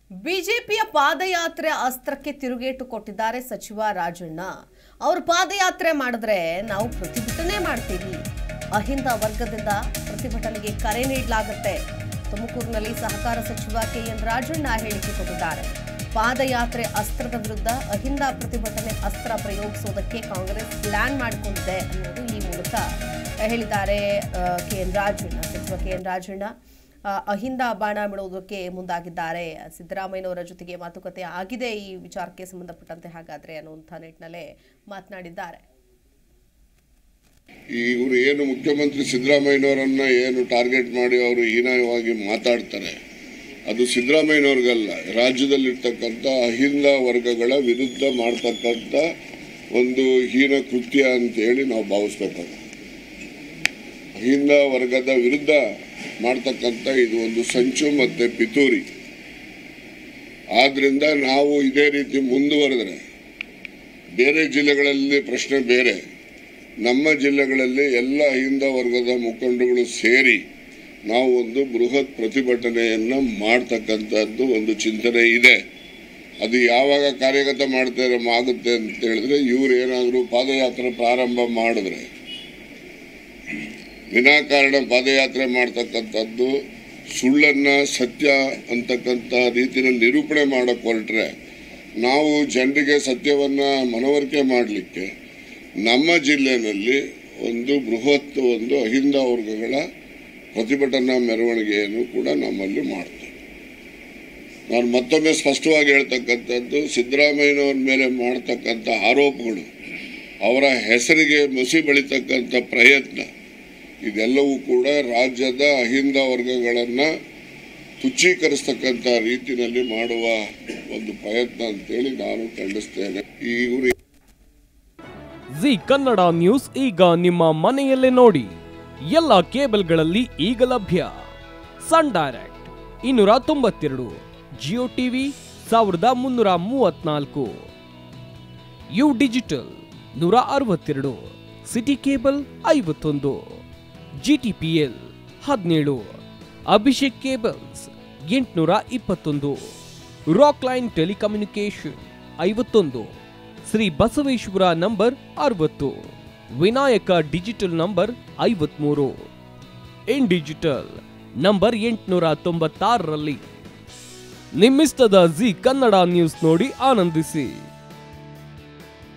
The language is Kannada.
ಬಿಜೆಪಿಯ ಪಾದಯಾತ್ರೆ ಅಸ್ತ್ರಕ್ಕೆ ತಿರುಗೇಟು ಕೊಟ್ಟಿದ್ದಾರೆ ಸಚಿವ ರಾಜಣ್ಣ ಅವರು ಪಾದಯಾತ್ರೆ ಮಾಡಿದ್ರೆ ನಾವು ಪ್ರತಿಭಟನೆ ಮಾಡ್ತೀವಿ ಅಹಿಂದ ವರ್ಗದಿಂದ ಪ್ರತಿಭಟನೆಗೆ ಕರೆ ನೀಡಲಾಗುತ್ತೆ ತುಮಕೂರಿನಲ್ಲಿ ಸಹಕಾರ ಸಚಿವ ಕೆಎನ್ ರಾಜಣ್ಣ ಹೇಳಿಕೆ ಕೊಟ್ಟಿದ್ದಾರೆ ಪಾದಯಾತ್ರೆ ಅಸ್ತ್ರದ ವಿರುದ್ಧ ಅಹಿಂದ ಪ್ರತಿಭಟನೆ ಅಸ್ತ್ರ ಪ್ರಯೋಗಿಸುವುದಕ್ಕೆ ಕಾಂಗ್ರೆಸ್ ಪ್ಲಾನ್ ಮಾಡಿಕೊಂಡಿದೆ ಅನ್ನೋದು ಈ ಮೂಲಕ ಹೇಳಿದ್ದಾರೆ ಕೆಎನ್ ರಾಜಣ್ಣ ಸಚಿವ ಕೆಎನ್ ರಾಜಣ್ಣ ಆ, ಅಹಿಂದ ಬಾಣ ಬಿಡುವುದಕ್ಕೆ ಮುಂದಾಗಿದ್ದಾರೆ ಸಿದ್ದರಾಮಯ್ಯನವರ ಜೊತೆಗೆ ಮಾತುಕತೆ ಆಗಿದೆ ಈ ವಿಚಾರಕ್ಕೆ ಸಂಬಂಧಪಟ್ಟಂತೆ ಹಾಗಾದ್ರೆ ಅನ್ನುವಂಥ ನಿಟ್ಟಿನಲ್ಲೇ ಮಾತನಾಡಿದ್ದಾರೆ ಇವರು ಏನು ಮುಖ್ಯಮಂತ್ರಿ ಸಿದ್ದರಾಮಯ್ಯನವರನ್ನ ಏನು ಟಾರ್ಗೆಟ್ ಮಾಡಿ ಅವರು ಹೀನವಾಗಿ ಮಾತಾಡ್ತಾರೆ ಅದು ಸಿದ್ದರಾಮಯ್ಯನವ್ರಿಗಲ್ಲ ರಾಜ್ಯದಲ್ಲಿರ್ತಕ್ಕಂಥ ಅಹಿಂದ ವರ್ಗಗಳ ವಿರುದ್ಧ ಮಾಡ್ತಕ್ಕಂಥ ಒಂದು ಹೀನ ಕೃತ್ಯ ಅಂತೇಳಿ ನಾವು ಭಾವಿಸ್ಬೇಕಾಗುತ್ತೆ ಅಹಿಂದ ವರ್ಗದ ವಿರುದ್ಧ ಮಾಡ್ತಕ್ಕಂಥ ಇದು ಒಂದು ಸಂಚು ಮತ್ತೆ ಪಿತೂರಿ ಆದ್ರಿಂದ ನಾವು ಇದೇ ರೀತಿ ಮುಂದುವರೆದ್ರೆ ಬೇರೆ ಜಿಲ್ಲೆಗಳಲ್ಲಿ ಪ್ರಶ್ನೆ ಬೇರೆ ನಮ್ಮ ಜಿಲ್ಲೆಗಳಲ್ಲಿ ಎಲ್ಲ ಅಹಿಂದ ವರ್ಗದ ಮುಖಂಡಗಳು ಸೇರಿ ನಾವು ಒಂದು ಬೃಹತ್ ಪ್ರತಿಭಟನೆಯನ್ನ ಮಾಡ್ತಕ್ಕಂಥದ್ದು ಒಂದು ಚಿಂತನೆ ಇದೆ ಅದು ಯಾವಾಗ ಕಾರ್ಯಗತ ಮಾಡ್ತಾರೆ ಆಗುತ್ತೆ ಅಂತ ಹೇಳಿದ್ರೆ ಇವ್ರು ಏನಾದರೂ ಪಾದಯಾತ್ರೆ ಪ್ರಾರಂಭ ಮಾಡಿದ್ರೆ ವಿನಾಕಾರಣ ಪಾದಯಾತ್ರೆ ಮಾಡ್ತಕ್ಕಂಥದ್ದು ಸುಳ್ಳನ್ನ ಸತ್ಯ ಅಂತಕ್ಕಂಥ ರೀತಿಯಲ್ಲಿ ನಿರೂಪಣೆ ಮಾಡಕ್ ಹೊರಟ್ರೆ ನಾವು ಜನರಿಗೆ ಸತ್ಯವನ್ನ ಮನವರಿಕೆ ಮಾಡಲಿಕ್ಕೆ ನಮ್ಮ ಜಿಲ್ಲೆಯಲ್ಲಿ ಒಂದು ಬೃಹತ್ ಒಂದು ಅಹಿಂದ ವರ್ಗಗಳ ಪ್ರತಿಭಟನಾ ಮೆರವಣಿಗೆಯನ್ನು ಕೂಡ ನಮ್ಮಲ್ಲಿ ಮಾಡ್ತೇವೆ ನಾನು ಮತ್ತೊಮ್ಮೆ ಸ್ಪಷ್ಟವಾಗಿ ಹೇಳ್ತಕ್ಕಂಥದ್ದು ಸಿದ್ದರಾಮಯ್ಯನವ್ರ ಮೇಲೆ ಮಾಡ್ತಕ್ಕಂಥ ಆರೋಪಗಳು ಅವರ ಹೆಸರಿಗೆ ಮಸಿ ಬಳಿತಕ್ಕಂಥ ಪ್ರಯತ್ನ ಇದೆಲ್ಲವೂ ಕೂಡ ರಾಜ್ಯದ ಅಹಿಂದ ವರ್ಗಗಳನ್ನ ತುಚ್ಛೀಕರಿಸ್ತಕ್ಕಂಥ ರೀತಿಯಲ್ಲಿ ಮಾಡುವ ಒಂದು ಪ್ರಯತ್ನ ಅಂತೇಳಿ ನಾನು ಖಂಡಿಸ್ತೇನೆ ಈ ಇವರು ಜಿ ಕನ್ನಡ ನ್ಯೂಸ್ ಈಗ ನಿಮ್ಮ ಮನೆಯಲ್ಲೇ ನೋಡಿ ಎಲ್ಲ ಕೇಬಲ್ಗಳಲ್ಲಿ ಈಗ ಲಭ್ಯ ಸನ್ ಡೈರೆಕ್ಟ್ ಇನ್ನೂರ ತೊಂಬತ್ತೆರಡು ಜಿಯೋ ಟಿವಿ ಸಾವಿರದ ಮುನ್ನೂರ ಮೂವತ್ನಾಲ್ಕು ಯು ಡಿಜಿಟಲ್ ನೂರ ಅರವತ್ತೆರಡು ಸಿಟಿ ಕೇಬಲ್ ಐವತ್ತೊಂದು ಜಿಟಿಪಿಎಲ್ ಹದಿನೇಳು ಅಭಿಷೇಕ್ ಕೇಬಲ್ಸ್ ಎಂಟುನೂರ ಇಪ್ಪತ್ತೊಂದು ರಾಕ್ ಲೈನ್ ಟೆಲಿಕಮ್ಯುನಿಕೇಶನ್ ಐವತ್ತೊಂದು ಶ್ರೀ ಬಸವೇಶ್ವರ ನಂಬರ್ ಅರವತ್ತು ವಿನಾಯಕ ಡಿಜಿಟಲ್ ನಂಬರ್ ಐವತ್ಮೂರು ಇನ್ ಡಿಜಿಟಲ್ ನಂಬರ್ ಎಂಟುನೂರ ತೊಂಬತ್ತಾರರಲ್ಲಿ ನಿಮ್ಮಿಸ್ತದ ಜಿ ಕನ್ನಡ ನ್ಯೂಸ್ ನೋಡಿ ಆನಂದಿಸಿ